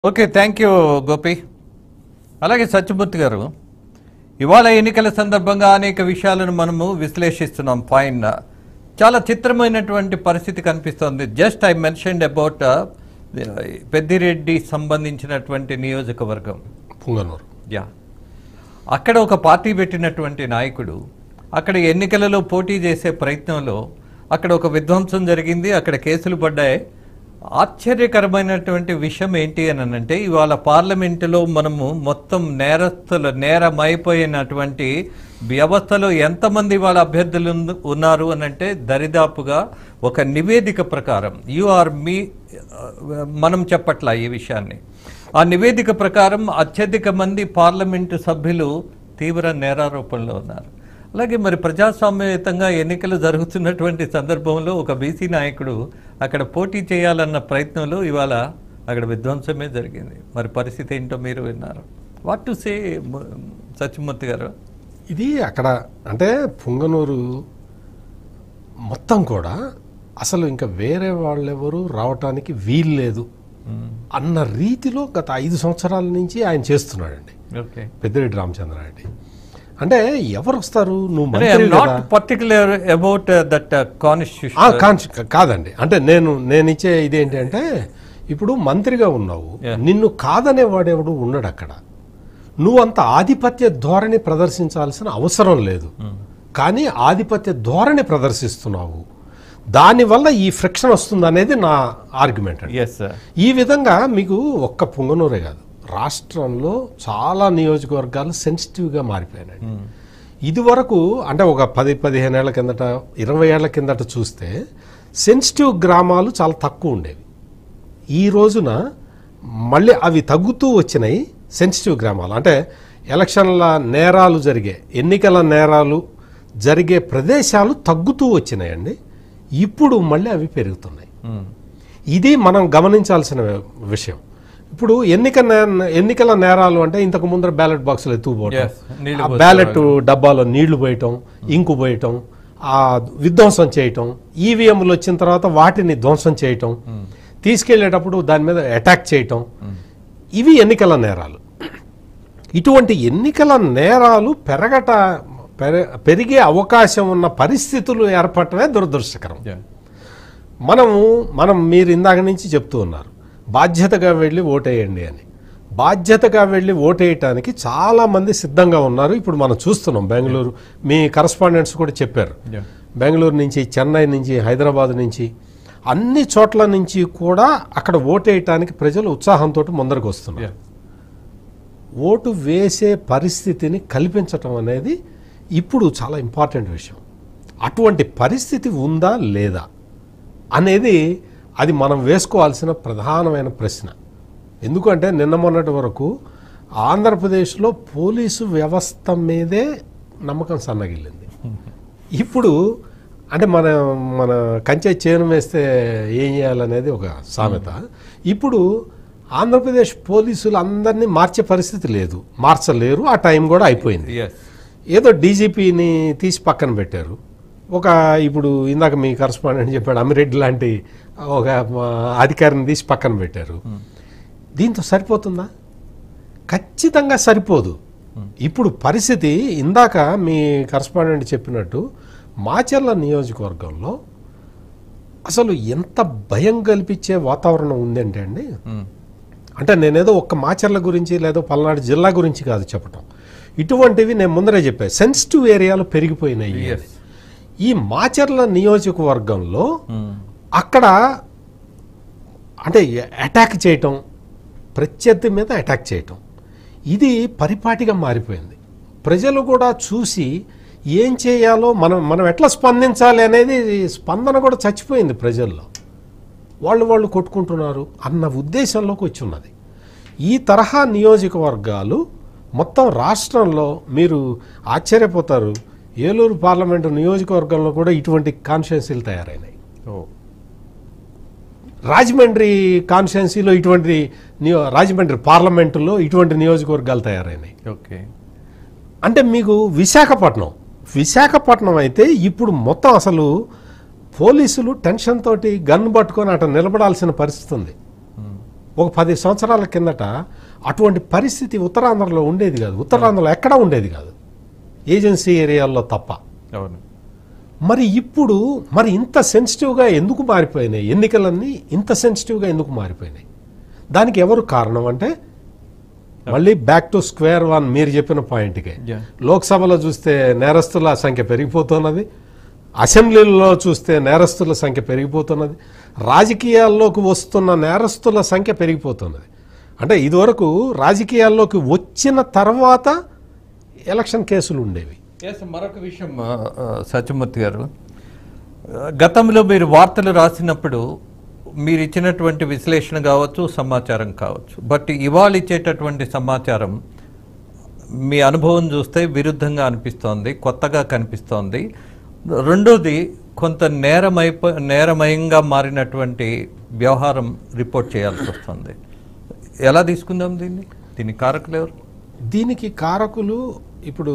Okay thank you Gopi అలాగే సత్యమూర్తి గారు ఇవాళ ఎన్నికల సందర్భంగా అనేక విషయాలను మనము విశ్లేషిస్తున్నాం ఫైన్ చాలా చిత్రమైనటువంటి పరిస్థితి కనిపిస్తోంది just I mentioned about Peddireddy సంబంధించినటువంటి నియోజకవర్గం పుంగనూరు యా అక్కడ ఒక పార్టీ పెట్టినటువంటి నాయకుడు అక్కడ ఎన్నికలలో పోటీ చేసే ప్రయత్నంలో అక్కడ ఒక విధ్వంసం జరిగింది అక్కడ కేసులు పడ్డాయి ఆశ్చర్యకరమైనటువంటి విషయం ఏంటి అని అంటే ఇవాళ పార్లమెంటులో మనము మొత్తం నేరస్తులు నేరమైపోయినటువంటి వ్యవస్థలో ఎంతమంది వాళ్ళ అభ్యర్థులు ఉన్న- ఉన్నారు అని అంటే దరిదాపుగా ఒక నివేదిక ప్రకారం యు ఆర్ మీ మనం చెప్పట్లా ఈ విషయాన్ని ఆ నివేదిక ప్రకారం అత్యధిక మంది పార్లమెంటు సభ్యులు తీవ్ర నేరారోపణలో ఉన్నారు అలాగే మరి ప్రజాస్వామ్యయుతంగా ఎన్నికలు జరుగుతున్నటువంటి సందర్భంలో ఒక బీసీ నాయకుడు అక్కడ పోటీ చేయాలన్న ప్రయత్నంలో ఇవాళ అక్కడ విధ్వంసమే జరిగింది మరి పరిస్థితి ఏంటో మీరు విన్నారు వాట్ టు సే సత్యమూర్తి గారు ఇది అక్కడ అంటే పుంగనూరు మొత్తం కూడా అసలు ఇంకా వేరే వాళ్ళెవరు రావటానికి వీలు లేదు అన్న రీతిలో గత ఐదు సంవత్సరాల నుంచి ఆయన చేస్తున్నాడండి ఓకే పెద్దిరెడ్డి రామచంద్రారెడ్డి అంటే ఎవరు వస్తారు నువ్వు అంటే మంత్రి నాట్ కదా పర్టికులర్ అబౌట్ దట్ ఆ, కాన్స్టిట్యూషన్ కాన్స్- కాదండి అంటే నేను నేను ఇచ్చే ఇది ఏంటంటే ఇప్పుడు మంత్రిగా ఉన్నావు Yeah. నిన్ను కాదనే వాడెవడు ఉండడు అక్కడ నువ్వు అంత ఆధిపత్య ధోరణి ప్రదర్శించాల్సిన అవసరం లేదు కానీ ఆధిపత్య ధోరణి ప్రదర్శిస్తున్నావు దానివల్ల ఈ ఫ్రిక్షన్ వస్తుంది అనేది నా ఆర్గ్యుమెంట్ అండి ఎస్ సార్ ఈ విధంగా మీకు ఒక్క పొంగనూరే కాదు రాష్ట్రంలో చాలా నియోజకవర్గాలు సెన్సిటివ్గా మారిపోయినాయి ఇది వరకు అంటే ఒక పది పదిహేను ఏళ్ల కిందట ఇరవై ఏళ్ల కిందట చూస్తే సెన్సిటివ్ గ్రామాలు చాలా తక్కువ ఉండేవి ఈ రోజున మళ్ళీ అవి తగ్గుతూ వచ్చినాయి సెన్సిటివ్ గ్రామాలు అంటే ఎలక్షన్ల నేరాలు జరిగే ఎన్నికల నేరాలు జరిగే ప్రదేశాలు తగ్గుతూ వచ్చినాయండి ఇప్పుడు మళ్ళీ అవి పెరుగుతున్నాయి ఇది మనం గమనించాల్సిన విషయం ఇప్పుడు ఎన్నిక నే- ఎన్నికల నేరాలు అంటే ఇంతకు ముందర బ్యాలెట్ బాక్సులు ఎత్తుకుపోవటం Yes, నీళ్లు ఆ పోసేవాళ్ళు. బ్యాలెట్ డబ్బాలో నీళ్లు పోయటం ఇంకు పోయటం ఆ విధ్వంసం చేయటం ఈవీఎంలు వచ్చిన తర్వాత వాటిని ధ్వంసం చేయటం తీసుకెళ్లేటప్పుడు దాని మీద అటాక్ చేయటం ఇవి ఎన్నికల నేరాలు ఇటువంటి ఎన్నికల నేరాలు పెరగట పెర- పెరిగే అవకాశం ఉన్న పరిస్థితులు ఏర్పడటమే దురదృష్టకరం మనము మనం మీరు ఇందాక నుంచి చెప్తూ ఉన్నారు బాధ్యతగా వెళ్ళి ఓటేయండి అని బాధ్యతగా వెళ్ళి ఓటేయటానికి చాలామంది సిద్ధంగా ఉన్నారు ఇప్పుడు మనం చూస్తున్నాం బెంగళూరు మీ కరస్పాండెంట్స్ కూడా చెప్పారు Yeah. బెంగళూరు నుంచి చెన్నై నుంచి హైదరాబాద్ నుంచి అన్ని చోట్ల నుంచి కూడా అక్కడ ఓటేయటానికి ప్రజలు ఉత్సాహంతో ముందరకు వస్తున్నారు ఓటు వేసే పరిస్థితిని కల్పించటం అనేది ఇప్పుడు చాలా ఇంపార్టెంట్ విషయం అటువంటి పరిస్థితి ఉందా లేదా అనేది అది మనం వేసుకోవాల్సిన ప్రధానమైన ప్రశ్న ఎందుకంటే నిన్న మొన్నటి వరకు ఆంధ్రప్రదేశ్లో పోలీసు వ్యవస్థ మీదే నమ్మకం సన్నగిల్లింది ఇప్పుడు అంటే మన మన కంచె చేను వేస్తే ఏం చేయాలనేది ఒక సామెత ఇప్పుడు ఆంధ్రప్రదేశ్ పోలీసులు అందరినీ మార్చే పరిస్థితి లేదు మార్చలేరు ఆ టైం కూడా అయిపోయింది ఎస్ ఏదో డీజీపీని తీసి పక్కన పెట్టారు ఒక ఇప్పుడు ఇందాక మీ కరస్పాండెంట్ చెప్పాడు అమిరెడ్డి లాంటి ఒక ఆ, అధికారిని తీసి పక్కన పెట్టారు దీంతో సరిపోతుందా ఖచ్చితంగా సరిపోదు ఇప్పుడు పరిస్థితి ఇందాక మీ కరస్పాండెంట్ చెప్పినట్టు మాచర్ల నియోజకవర్గంలో అసలు ఎంత భయం కల్పించే వాతావరణం ఉందంటే అండి అంటే నేనేదో ఒక్క మాచర్ల గురించి లేదో పల్నాడు జిల్లా గురించి కాదు చెప్పటం ఇటువంటివి నేను ముందరే చెప్పాను సెన్సిటివ్ ఏరియాలు పెరిగిపోయినాయి అని. ఈ మాచర్ల నియోజకవర్గంలో అక్కడ అంటే అటాక్ చేయటం ప్రత్యర్థి మీద అటాక్ చేయటం ఇది పరిపాటిగా మారిపోయింది ప్రజలు కూడా చూసి ఏం చేయాలో మనం మనం ఎట్లా స్పందించాలి అనేది స్పందన కూడా చచ్చిపోయింది ప్రజల్లో వాళ్ళు వాళ్ళు కొట్టుకుంటున్నారు అన్న ఉద్దేశంలోకి వచ్చి ఉన్నది ఈ తరహా నియోజకవర్గాలు మొత్తం రాష్ట్రంలో మీరు ఆశ్చర్యపోతారు ఏలూరు పార్లమెంటు నియోజకవర్గంలో కూడా ఇటువంటి కాన్స్టిట్యున్సీలు తయారైనాయి ఓ రాజమండ్రి కాన్స్టిట్యున్సీలో ఇటువంటి నియో- రాజమండ్రి పార్లమెంటులో ఇటువంటి నియోజకవర్గాలు తయారైనాయి ఓకే అంటే మీకు విశాఖపట్నం విశాఖపట్నం అయితే ఇప్పుడు మొత్తం అసలు పోలీసులు టెన్షన్ తోటి గన్ పట్టుకొని అట నిలబడాల్సిన పరిస్థితి ఉంది ఒక పది సంవత్సరాల కిందట అటువంటి పరిస్థితి ఉత్తరాంధ్రలో ఉండేది కాదు ఉత్తరాంధ్రలో ఎక్కడా ఉండేది కాదు ఏజెన్సీ ఏరియాల్లో తప్ప అవును మరి ఇప్పుడు మరి ఇంత సెన్సిటివ్గా ఎందుకు మారిపోయినాయి ఎన్నికలన్నీ ఇంత సెన్సిటివ్గా ఎందుకు మారిపోయినాయి దానికి ఎవరు కారణం అంటే మళ్ళీ బ్యాక్ టు స్క్వేర్ వన్ మీరు చెప్పిన పాయింట్కే Yeah. లోక్సభలో చూస్తే నేరస్తుల సంఖ్య పెరిగిపోతున్నది అసెంబ్లీలో చూస్తే నేరస్తుల సంఖ్య పెరిగిపోతున్నది రాజకీయాల్లోకి వస్తున్న నేరస్తుల సంఖ్య పెరిగిపోతున్నది అంటే ఇదివరకు రాజకీయాల్లోకి వచ్చిన తర్వాత ఎలక్షన్ కేసులు ఉండేవి ఎస్ మరొక విషయం ఆ, ఆ, సత్యమూర్తి గారు ఆ, గతంలో మీరు వార్తలు రాసినప్పుడు మీరు ఇచ్చినటువంటి విశ్లేషణ కావచ్చు సమాచారం కావచ్చు బట్ ఇవాళ ఇచ్చేటటువంటి సమాచారం మీ అనుభవం చూస్తే విరుద్ధంగా అనిపిస్తోంది కొత్తగా కనిపిస్తోంది రెండోది కొంత నేరమైపో నేరమయంగా మారినటువంటి వ్యవహారం రిపోర్ట్ చేయాల్సి వస్తుంది ఎలా తీసుకుందాం దీన్ని దీని కారకులు ఎవరు దీనికి కారకులు ఇప్పుడు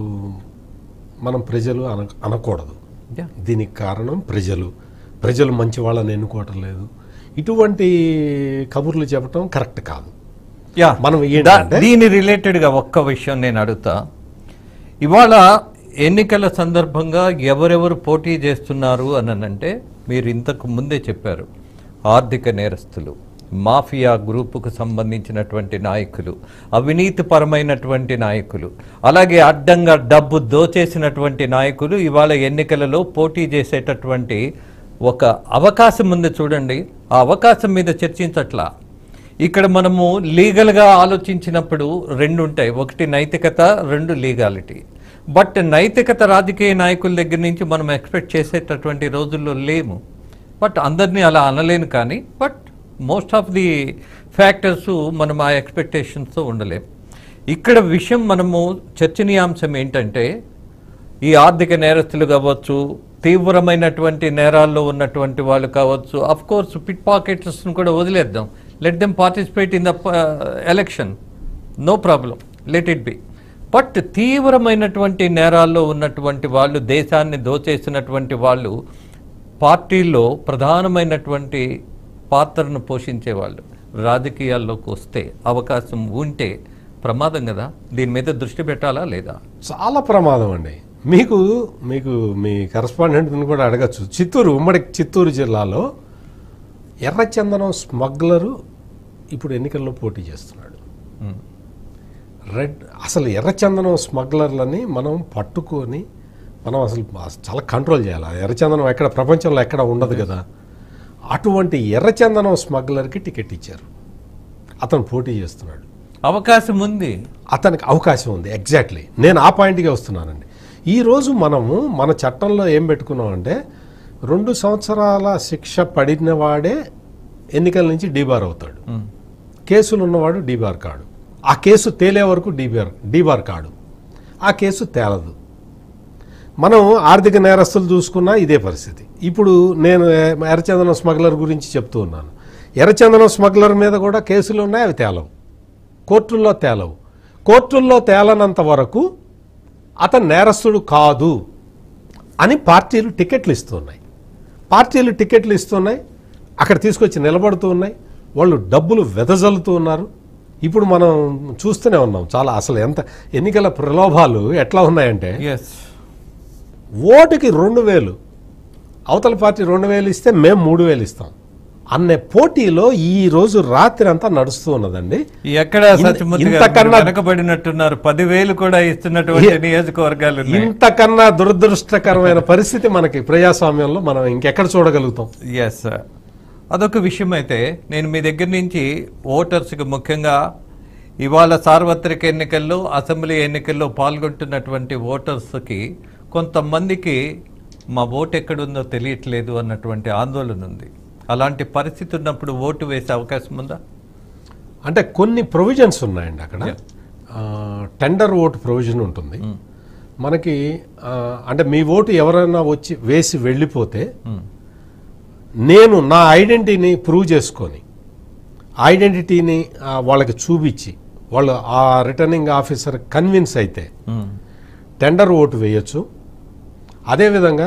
మనం ప్రజలు అన అనకూడదు Yeah. దీనికి కారణం ప్రజలు ప్రజలు మంచి వాళ్ళని ఎన్నుకోవటం లేదు ఇటువంటి కబుర్లు చెప్పటం కరెక్ట్ కాదు యా మనం దా- ఏంటంటే దీని రిలేటెడ్గా ఒక్క విషయం నేను అడుగుతా ఇవాళ ఎన్నికల సందర్భంగా ఎవరెవరు పోటీ చేస్తున్నారు అని అంటే మీరు ఇంతకు ముందే చెప్పారు ఆర్థిక నేరస్తులు మాఫియా గ్రూపుకు సంబంధించినటువంటి నాయకులు అవినీతిపరమైనటువంటి నాయకులు అలాగే అడ్డంగా డబ్బు దోచేసినటువంటి నాయకులు ఇవాళ ఎన్నికలలో పోటీ చేసేటటువంటి ఒక అవకాశం ఉంది చూడండి ఆ అవకాశం మీద చర్చించట్లా ఇక్కడ మనము లీగల్గా ఆలోచించినప్పుడు రెండు ఉంటాయి ఒకటి నైతికత రెండు లీగాలిటీ బట్ నైతికత రాజకీయ నాయకుల దగ్గర నుంచి మనం ఎక్స్పెక్ట్ చేసేటటువంటి రోజుల్లో లేము బట్ అందరినీ అలా అనలేను కానీ but most of the factors మనం ఆ ఎక్స్పెక్టేషన్స్తో ఉండలేము ఇక్కడ విషయం మనము చర్చనీయాంశం ఏంటంటే ఈ ఆర్థిక నేరస్తులు కావచ్చు తీవ్రమైనటువంటి నేరాల్లో ఉన్నటువంటి వాళ్ళు కావచ్చు అఫ్ కోర్స్ పిట్ పాకెట్స్ను కూడా వదిలేద్దాం let them participate in the election no problem let it be but తీవ్రమైనటువంటి నేరాల్లో ఉన్నటువంటి వాళ్ళు దేశాన్ని దోచేసినటువంటి వాళ్ళు పార్టీల్లో ప్రధానమైనటువంటి పాత్రను పోషించే వాళ్ళు రాజకీయాల్లోకి వస్తే అవకాశం ఉంటే ప్రమాదం కదా దీని మీద దృష్టి పెట్టాలా లేదా చాలా ప్రమాదం అండి మీకు మీకు మీ కరస్పాండెంట్ని కూడా అడగచ్చు చిత్తూరు ఉమ్మడి చిత్తూరు జిల్లాలో ఎర్రచందనం స్మగ్లరు ఇప్పుడు ఎన్నికల్లో పోటీ చేస్తున్నాడు ఉమ్. రెడ్ అసలు ఎర్రచందనం స్మగ్లర్లని మనం పట్టుకొని మనం అసలు చాలా కంట్రోల్ చేయాలి ఆ ఎర్రచందనం ఎక్కడ ప్రపంచంలో ఎక్కడ ఉండదు కదా అటువంటి ఎర్రచందనం స్మగ్లర్కి టికెట్ ఇచ్చారు అతను పోటీ చేస్తున్నాడు అవకాశం ఉంది అతనికి అవకాశం ఉంది ఎగ్జాక్ట్లీ నేను ఆ పాయింట్గా వస్తున్నానండి ఈరోజు మనము మన చట్టంలో ఏం పెట్టుకున్నామంటే రెండు సంవత్సరాల శిక్ష పడిన వాడే ఎన్నికల నుంచి డీబార్ అవుతాడు ఉమ్. కేసులు ఉన్నవాడు డీబార్ కాడు ఆ కేసు తేలే వరకు డీబార్ డీబార్ కాడు ఆ కేసు తేలదు మనం ఆర్థిక నేరస్తులు చూసుకున్నా ఇదే పరిస్థితి ఇప్పుడు నేను ఎ- ఎర్రచందనం స్మగ్లర్ గురించి చెప్తూ ఉన్నాను ఎర్రచందనం స్మగ్లర్ మీద కూడా కేసులు ఉన్నాయి అవి తేలవు కోర్టుల్లో తేలవు కోర్టుల్లో తేలనంత వరకు అతను నేరస్తుడు కాదు అని పార్టీలు టికెట్లు ఇస్తున్నాయి పార్టీలు టికెట్లు ఇస్తున్నాయి అక్కడ తీసుకొచ్చి నిలబడుతూ ఉన్నాయి వాళ్ళు డబ్బులు వెదజల్లుతూ ఉన్నారు ఇప్పుడు మనం చూస్తూనే ఉన్నాం చాలా అసలు ఎంత ఎన్నికల ప్రలోభాలు ఎట్లా ఉన్నాయంటే ఎస్ ఓటుకి రెండు వేలు అవతల పార్టీ రెండు వేలు ఇస్తే మేము మూడు వేలు ఇస్తాం అనే పోటీలో ఈ రోజు రాత్రి అంతా నడుస్తూ ఉన్నదండి ఎక్కడ ఇన్- సత్యమూర్తి గారు ఇంతకన్నా- మీరు వెనకబడినట్టున్నారు పదివేలు కూడా ఇస్తున్నటువంటి నియోజకవర్గాలు ఉన్నాయి ఇంతకన్నా దురదృష్టకరమైన పరిస్థితి మనకి ప్రజాస్వామ్యంలో మనం ఇంకెక్కడ చూడగలుగుతాం ఎస్ అదొక విషయం అయితే నేను మీ దగ్గర నుంచి ఓటర్స్కి ముఖ్యంగా ఇవాళ సార్వత్రిక ఎన్నికల్లో అసెంబ్లీ ఎన్నికల్లో పాల్గొంటున్నటువంటి ఓటర్స్కి కొంతమందికి మా ఓటు ఎక్కడుందో తెలియట్లేదు అన్నటువంటి ఆందోళన ఉంది అలాంటి పరిస్థితి ఉన్నప్పుడు ఓటు వేసే అవకాశం ఉందా అంటే కొన్ని ప్రొవిజన్స్ ఉన్నాయండి అక్కడ ఆ, టెండర్ ఓటు ప్రొవిజన్ ఉంటుంది మనకి ఆ, అంటే మీ ఓటు ఎవరైనా వచ్చి వేసి వెళ్ళిపోతే మ్మ్. నేను నా ఐడెంటిటీని ప్రూవ్ చేసుకొని ఐడెంటిటీని ఆ, వాళ్ళకి చూపించి వాళ్ళు ఆ రిటర్నింగ్ ఆఫీసర్ కన్విన్స్ అయితే మ్మ్. టెండర్ ఓటు వేయొచ్చు అదేవిధంగా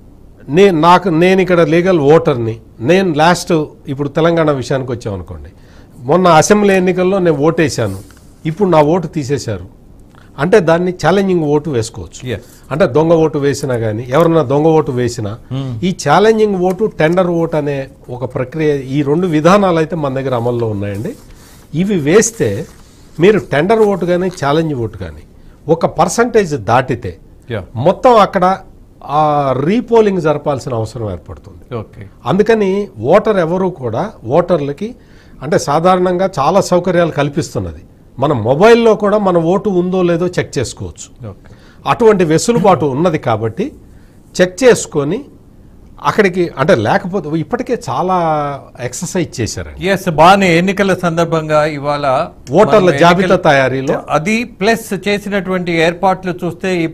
నే నాకు నేను ఇక్కడ లీగల్ ఓటర్ని నేను లాస్ట్ ఇప్పుడు తెలంగాణ విషయానికి వచ్చామనుకోండి మొన్న అసెంబ్లీ ఎన్నికల్లో నేను ఓటేశాను ఇప్పుడు నా ఓటు తీసేశారు అంటే దాన్ని ఛాలెంజింగ్ ఓటు వేసుకోవచ్చు Yes. అంటే దొంగ ఓటు వేసినా కానీ ఎవరన్నా దొంగ ఓటు వేసినా ఈ ఛాలెంజింగ్ ఓటు టెండర్ ఓటు అనే ఒక ప్రక్రియ ఈ రెండు విధానాలు అయితే మన దగ్గర అమల్లో ఉన్నాయండి ఇవి వేస్తే మీరు టెండర్ ఓటు కానీ ఛాలెంజ్ ఓటు కానీ ఒక పర్సంటేజ్ దాటితే యా మొత్తం అక్కడ ఆ రీపోలింగ్ జరపాల్సిన అవసరం ఏర్పడుతుంది ఓకే అందుకని ఓటర్ ఎవరు కూడా ఓటర్లకి అంటే సాధారణంగా చాలా సౌకర్యాలు కల్పిస్తున్నది మన మొబైల్లో కూడా మన ఓటు ఉందో లేదో చెక్ చేసుకోవచ్చు ఓకే అటువంటి వెసులుబాటు ఉన్నది కాబట్టి చెక్ చేసుకొని అక్కడికి అంటే లేకపోతే ఇప్పటికే చాలా ఎక్సర్సైజ్ చేశారండి ఎస్ బాగానే ఎన్నికల సందర్భంగా ఇవాళ ఓటర్ల మనం జాబితా ఎన్నికల- తయారీలో అది ప్లస్ చేసినటువంటి ఏర్పాట్లు చూస్తే